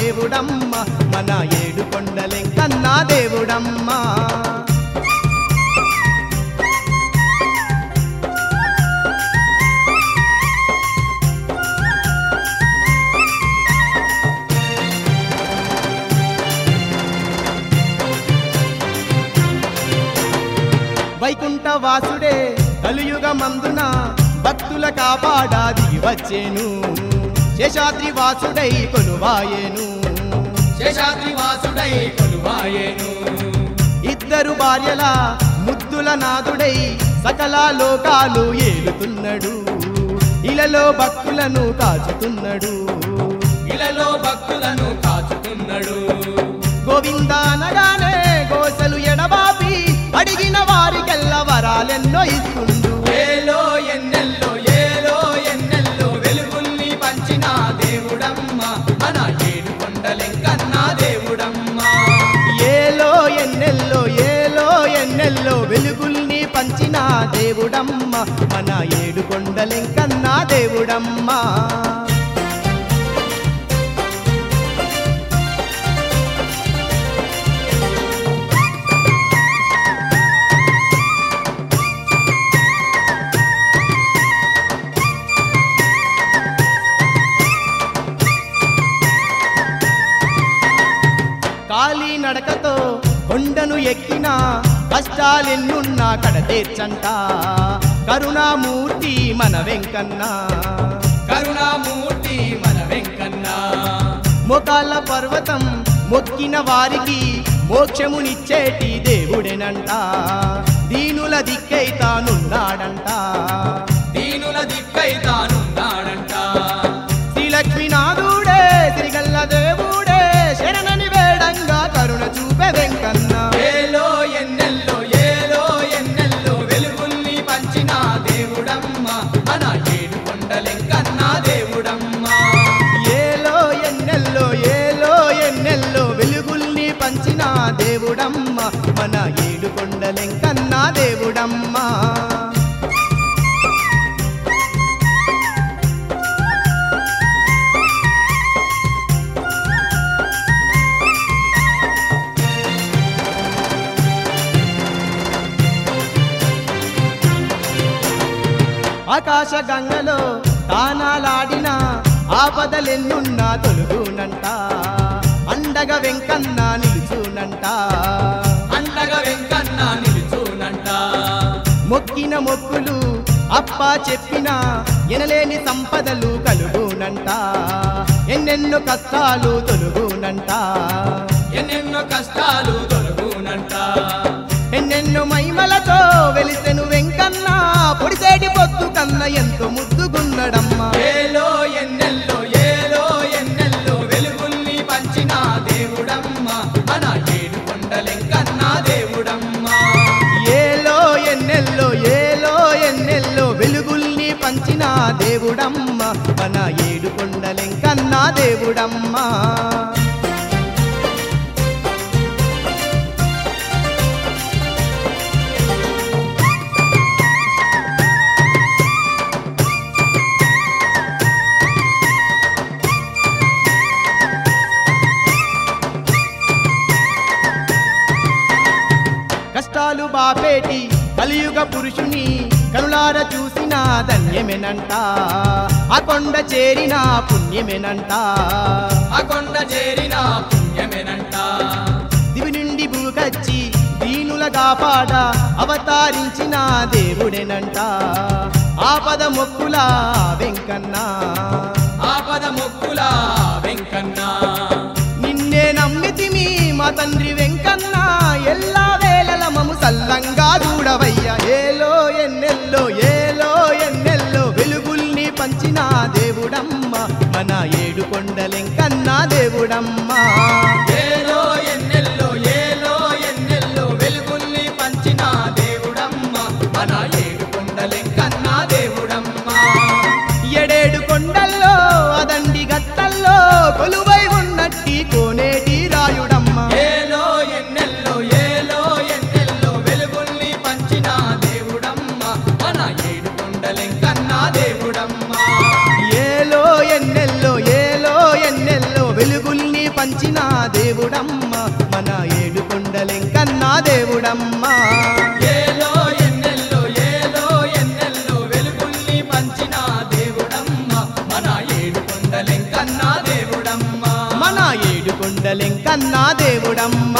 దేవుడమ్మ మన ఏడు కొండలెంకన్నా దేవుడమ్మ వైకుంఠ వాసుడే కలియుగ మందున భక్తుల కాపాడాది వచ్చేను శేషాద్రి వాసుడై కొలువాయేను శేషాద్రి వాసుడై కొలువాయేను ఇద్దరు భార్యల ముద్దుల నాదుడై సకల లోకాలు ఏలుతున్నాడు ఇలలో భక్తులను కాచుతున్నాడు ఇలలో భక్తులను కాచుతున్నాడు గోవింద అనగానే గోసలు ఎడబాపి అడిగిన వారికెల్ల వరాలెన్నో ఇస్తుండు ఏలో ఎన్నెల్లో ఏలో ఎన్నెల్లో వెలుగుల్ని పంచిన దేవుడమ్మ మన ఏడు కొండలెంకన్నా దేవుడమ్మ ఏలో ఎన్నెల్లో ఏలో ఎన్నెల్లో వెలుగుల్ని పంచిన దేవుడమ్మ మన ఏడు కొండలెంకన్నా దేవుడమ్మ కాలి నడకతో కొండను ఎక్కిన కష్టాలెన్నున్నా కడతీర్చంట కరుణామూర్తి మన వెంకన్న కరుణామూర్తి మన వెంకన్న మొకాళ్ళ పర్వతం మొక్కిన వారికి మోక్షమునిచ్చేటి దేవుడేనంట దీనుల దిక్కై తానున్నాడంట దీనుల దిక్కై తానున్నాడంట శ్రీలక్ష్మీనాథుడే శ్రీగల్ల దేవుడే శరణని వేడంగా కరుణ చూపే వెంకన్న ఏలో ఎన్నెల్లో ఏలో ఎన్నెల్లో వెలుగుల్ని పంచిన దేవుడమ్మ మన ఏడు కొండలెంకన్నా దేవుడమ్మ ఏలో ఎన్నెల్లో ఏలో ఎన్నెల్లో వెలుగుల్ని పంచిన దేవుడమ్మ మన ఏడు కొండలెంకన్నా దేవుడమ్మ ఆకాశ గంగలో తానాలాడిన ఆపదలెన్నున్నా తొలుగునంట అండగ వెంకన్న నిలుచునంట అండగా వెంకన్న నిలుచునంట మొక్కిన మొక్కులు అప్ప చెప్పిన ఎనలేని సంపదలు కలుగునంట ఎన్నెన్నో కష్టాలు తొలుగునంట ఎన్నెన్నో కష్టాలు తొలగునంట ఎన్నెన్నో మైమలతో వెలిసెను వెంకన్న పొడిసేటి పొత్తు కన్న ఎంతో ముద్దుగున్నడమ్మా ఏలో ఎన్నెల్లో ఏలో ఎన్నెల్లో వెలుగుల్ని పంచిన దేవుడమ్మ మన ఏడు కొండలెంకన్నా దేవుడమ్మ ఏలో ఎన్నెల్లో ఏలో ఎన్నెల్లో వెలుగుల్ని పంచిన దేవుడమ్మ మన ఏడు కొండలెంకన్నా దేవుడమ్మ కష్టాలు బాపేటి కలియుగ పురుషుని కనులార చూసిన ధన్యమేనంట ఆ కొండ చేరిన పుణ్యమేనంట ఆ కొండ చేరిన పుణ్యమేనంట దివి నుండి భూగచ్చి దీనుల కాపాడ అవతారించిన దేవుడేనంట ఆపద మొక్కుల వెంకన్న ఆపద మొక్కుల వెంకన్న నిన్నే నమ్మితిమి మా తండ్రి వెంకన్న ఎల్లా వేళల మము సల్లంగా చూడవయ్యా ఏలో ఎన్నెల్లో ఏలో ఎన్నెల్లో వెలుగుల్ని పంచిన దేవుడమ్మ మన ఏడు కొండలెంకన్నా దేవుడమ్మ ఏలో ఎన్నెల్లో ఏలో ఎన్నెల్లో వెలుగుల్ని పంచిన దేవుడమ్మ మన ఏడు కొండలెంకన్నా దేవుడమ్మ ఎడేడు కొండల్లో అదండి గట్టల్లో కొలువై ఉన్నట్టి కోనేటి రాయుడమ్మ ఏలో ఎన్నెల్లో ఏలో ఎన్నెల్లో వెలుగుల్ని పంచిన దేవుడమ్మ మన ఏడు కొండలెంకన్నా దేవుడమ్మ ఏలో ఎన్నెల్లో ఏలో ఎన్నెల్లో వెలుగుల్ని పంచిన పంచిన దేవుడమ్మ మన ఏడు కొండలెంకన్నా దేవుడమ్మ ఏలో ఎన్నెల్లో ఏలో ఎన్నెల్లో వెలుగుల్ని పంచిన దేవుడమ్మ మన ఏడు కొండలెంకన్నా దేవుడమ్మ మన ఏడు కొండలెంకన్నా దేవుడమ్మ